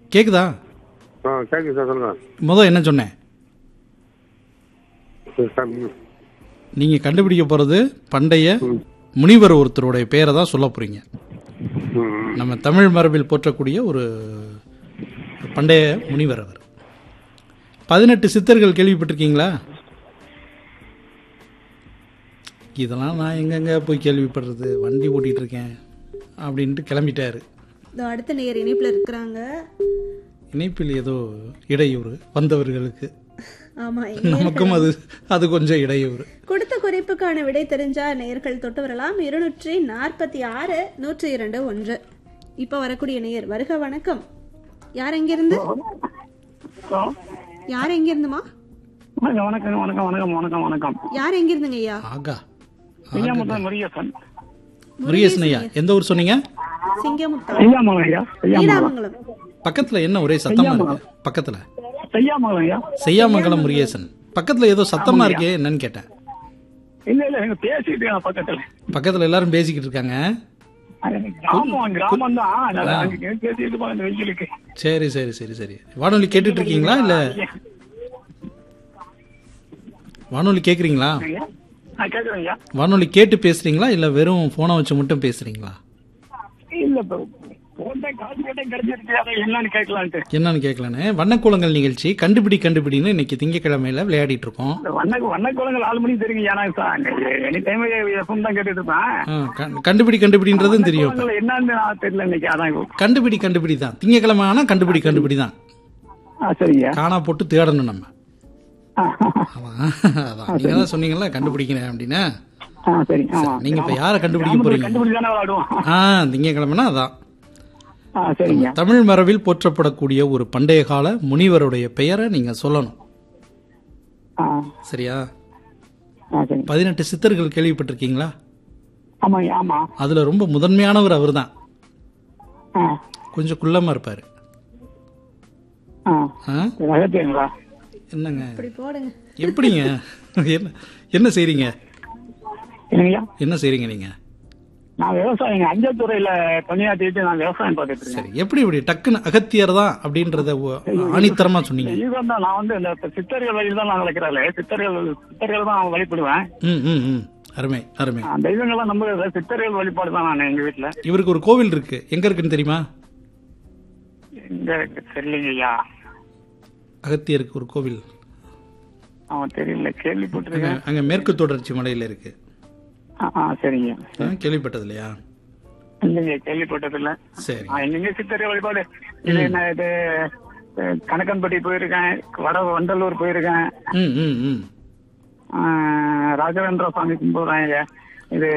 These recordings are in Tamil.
கேக்குதா ஆ கேட்குது சார் சொல்லுங்க முதல் என்ன சொன்னேன் சரி, சார் ம். நீங்க கண்டுபிடிக்க போறது பண்டைய முனிவர் ஒருத்தருடைய பேரை தான் சொல்ல போறீங்க ம், ம். நம்ம தமிழ் மரபில் போற்றக்கூடிய ஒரு பண்டைய முனிவர் அவர் பதினெட்டு சித்தர்கள் கேள்விப்பட்டிருக்கீங்களா இதெல்லாம் நான் எங்கெங்க போய் கேள்விப்படுறது வண்டி ஓட்டிட்டு இருக்கேன் அப்படின்ட்டு கிளம்பிட்டாரு இதோ அடுத்த நேர் இணைப்புல இருக்கிறாங்க இணைப்பில் ஏதோ இடையூறு வந்தவர்களுக்கு ஆமா நமக்கும் அது அது கொஞ்சம் இடையூறு கொடுத்த குறிப்புக்கான விடை தெரிஞ்சா நேர்கள் தொட்டு வரலாம் இருநூற்றி நாற்பத்தி ஆறு நூற்றி இரண்டு ஒன்று இப்ப வரக்கூடிய நேயர் வருக வணக்கம் யார் எங்கிருந்து யார் எங்கிருந்துமா வணக்கம் வணக்கம் வணக்கம் வணக்கம் வணக்கம் வணக்கம் யார் எங்கிருந்துங்க ஐயா ஆகா ஐயாமுத்தன் முருகேசன் முருகேசன் ஐயா எந்த ஊர் சொன்னீங்க சிங்கமுத்தம் ஐயாமலம் ஐயா ஐயாமலம் நீடாமங்கலம் பக்கத்துல என்ன ஒரே சத்தமா இருக்கு பக்கத்துல ஐயாமலம் ஐயா செய்யாமங்கலம் முருகேசன் பக்கத்துல ஏதோ சத்தமா இருக்கே என்னன்னு கேட்டேன் இல்ல இல்ல எங்க பேசிட்டு இருக்காங்க பக்கத்துல பக்கத்துல எல்லாரும் பேசிக்கிட்டு இருக்காங்க அது கிராமம் கிராமம் தான் அதனால அங்க பேசிட்டு இருப்பாங்க இந்த வெயிலுக்கு சரி சரி சரி சரி வானொலி கேட்டுட்டு இருக்கீங்களா இல்ல வானொலி கேக்குறீங்களா ஐயா நான் கேக்குறேன் ஐயா வானொலி கேட்டு பேசுறீங்களா இல்ல வெறும் போனை வச்சு மட்டும் பேசுறீங்களா இல்ல இப்போ போட்டேன் காசு கேட்டேன் கிடைச்சிருச்சு அதை என்னன்னு கேட்கலான்ட்டு என்னன்னு கேட்கலானே வண்ணக்கோலங்கள் நிகழ்ச்சி கண்டுபிடி கண்டுபிடின்னு இன்னைக்கு திங்கக்கிழமையில விளையாடிட்டு இருக்கோம் இந்த வண்ண வண்ண குளங்கள் ஆறு மணிக்கு தெரியுங்க ஏன்னா சார் எனி டைம் எஃப்எம் தான் கேட்டுட்டு இருப்பேன் ஆ, கண்- கண்டுபிடி கண்டுபிடின்றதும் தெரியும் இப்ப. குளங்கள் என்னன்னு நான் தெரியல இன்னைக்கு அதான் இப்போ. கண்டுபிடி கண்டுபிடி தான் திங்கக்கிழமை ஆனா கண்டுபிடி கண்டுபிடி தான் ஆ சரிங்க காணா போட்டு தேடணும் நம்ம ஆ, அதான் அதான் நீங்க தான் சொன்னீங்கல்ல கண்டுபிடிக்கிறேன் அப்படின்னு ஆ சரி ஆமா நீங்க இப்ப யாரை கண்டுபிடிக்க போறீங்க கண்டுபிடி தானே விளையாடுவோம் ஆ திங்கக்கிழமைனா அதான் ஆ சரிங்க தமிழ் மரபில் போற்றப்படக்கூடிய ஒரு பண்டைய கால முனிவருடைய பெயரை நீங்க சொல்லணும் ஆ சரியா ஆ சரி பதினெட்டு சித்தர்கள் கேள்விப்பட்டிருக்கீங்களா ஆமாங்க ஆமா அதுல ரொம்ப முதன்மையானவர் அவர்தான் ஆ கொஞ்சம் குள்ளமா இருப்பாரு ஆ ஆ? ரகத்தியங்களா என்னங்க இப்படி போடுங்க எப்படிங்க என்ன என்ன செய்றீங்க என்னங்கய்யா என்ன செய்றீங்க நீங்க நான் விவசாயிங்க அஞ்சல் துறையில பணியாற்றிட்டு நான் விவசாயம் பார்த்துட்டு இருக்கேன் சரி எப்படி இப்படி டக்குன்னு அகத்தியர் தான் அப்படின்றத ஒ- ஆணித்தரமா சொன்னீங்க ஈவன் தான் நான் வந்து இந்த சித்தர்கள் வழியில் தான் நான் வளர்க்கிறாள் சித்தர்கள் சித்தர்கள் தான் வழிபடுவேன் ம் ம் ம் அருமை அருமை ஆ, தெய்வங்கள்லாம் நம்புறது சித்தர்கள் வழிபாடு தான் நான் எங்க வீட்டுல இவருக்கு ஒரு கோவில் இருக்கு எங்க இருக்குன்னு தெரியுமா எங்க தெரியலைங்க ஐயா அகத்தியருக்கு ஒரு கோவில் அவன் தெரியல கேள்விப்பட்டிருக்கேன் அங்க- அங்க மேற்கு தொடர்ச்சி மலையில இருக்கு ஆ, ஆ சரிங்க ஆ, கேள்விப்பட்டது இல்லையா இல்லைங்க கேள்விப்பட்டதில்ல சரி ஆ, எங்கெங்க சித்தர்கள் வழிபாடு இது என்ன இது அஹ், கணக்கன்பட்டி போயிருக்கேன் வட வண்டலூர் போயிருக்கேன் ம் ம் ம் ஆஹ் ராகவேந்திர சுவாமி கும்பிடுறாங்க இது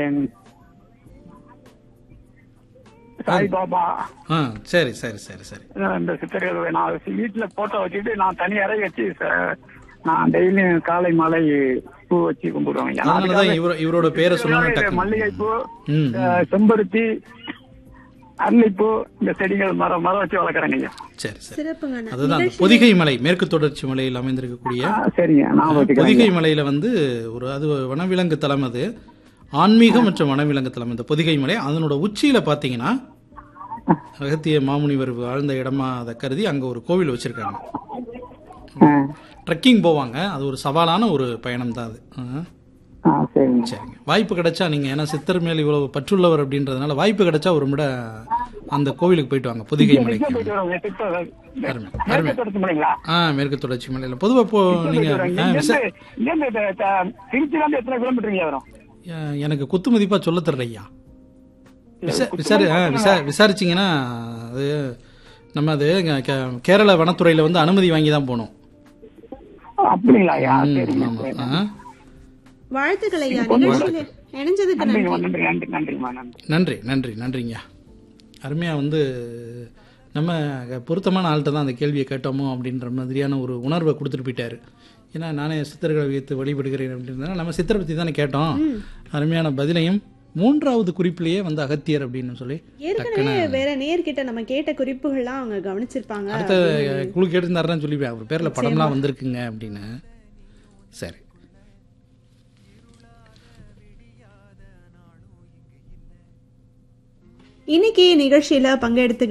சாய்பாபா ஆ சரி சரி சரி சரி இதெல்லாம் இந்த சித்தர்கள் நான் வீட்டுல போட்டோ வச்சுட்டு நான் தனி அறை வச்சு ச- நான் டெய்லியும் காலை மாலை பூ வச்சு கும்பிடுவேன் அதனாலதான் இவர இவரோட பேரை சொன்னோன்னு டக்குனு. மல்லிகைப்பூ ம் அஹ், செம்பருத்தி அரளிப்பூ இந்த செடிகள் மரம் மரம் வச்சு வளர்க்குறேங்க ஐயா சரி சரி சிறப்புங்க அண்ணா. அதுதான் அந்த பொதிகை மலை மேற்கு தொடர்ச்சி மலையில் அமைந்திருக்கக்கூடிய ஆ, சரிங்க நான் வச்சுக்கிறேன் பொதிகை மலையில வந்து ஒரு அது வனவிலங்கு தலம் அது ஆன்மீக மற்றும் வனவிலங்கு தலம் இந்த பொதிகை மலை அதனோட உச்சியில பாத்தீங்கன்னா அகத்திய மாமுனிவர் வாழ்ந்த இடமா அதை கருதி அங்க ஒரு கோவில் வச்சிருக்காங்க ஆ, ட்ரெக்கிங் போவாங்க அது ஒரு சவாலான ஒரு பயணம் தான் அது ஆ. ஆ சரிங்க சரிங்க வாய்ப்பு கிடைச்சா நீங்க ஏன்னா சித்தர் மேல் இவ்வளவு பற்றுள்ளவர் அப்படின்றதுனால வாய்ப்பு கிடைச்சா ஒரு முறை அந்த கோவிலுக்கு போயிட்டு வாங்க பொதிகை எங்க மலைக்கு போயிட்டு வரோங்க சித்தர் அருமை அருமை மேற்கு தொடர்ச்சி மலைங்களா ஆ மேற்கு தொடர்ச்சி மலையில பொதுவா இப்போ நீங்க ஆ, விசா- திருச்சில இருந்து எத்தனை கிலோமீட்டருங்க வரும் எ- எனக்கு குத்து மதிப்பா சொல்ல தெரியல ஐயா விசா விசாரி ஆ, விசா விசாரிச்சீங்கன்னா அது நம்ம அது இங்க கே- கேரள வனத்துறையில வந்து அனுமதி வாங்கி தான் போகணும் அப்படிங்களா ஐயா ம், சரிங்க ஆமா சரி. ஆ. வாழ்த்துக்கள் ஐயா நிகழ்ச்சியில இணைஞ்சதுக்கு நன்றி நன்றிங்கம்மா நன்றி நன்றி நன்றிம்மா நன்றி நன்றி நன்றி நன்றிங்க அருமையா வந்து நம்ம பொருத்தமான ஆள்கிட்ட தான் அந்த கேள்வியை கேட்டோமோ அப்படின்ற மாதிரியான ஒரு உணர்வை கொடுத்துட்டு போயிட்டாரு ஏன்னா நானே சித்தர்களை வைத்து வழிபடுகிறேன் அப்படின்றதுனால நம்ம சித்தரை பற்றி தானே கேட்டோம் அருமையான பதிலையும் மூன்றாவது குறிப்பிலேயே வந்து அகத்தியர் அப்படின்னு சொல்லி ஏற்கனவே வேற நேர்கிட்ட நம்ம கேட்ட குறிப்புகள்லாம் அவங்க கவனிச்சிருப்பாங்க அடுத்த குழு கேட்டிருந்தாருன்னு சொல்லிப்பேன் அவர் பேர்ல படம்லாம் வந்திருக்குங்க அப்படின்னு சரி இன்னைக்கு நிகழ்ச்சியில பங்கெடுத்து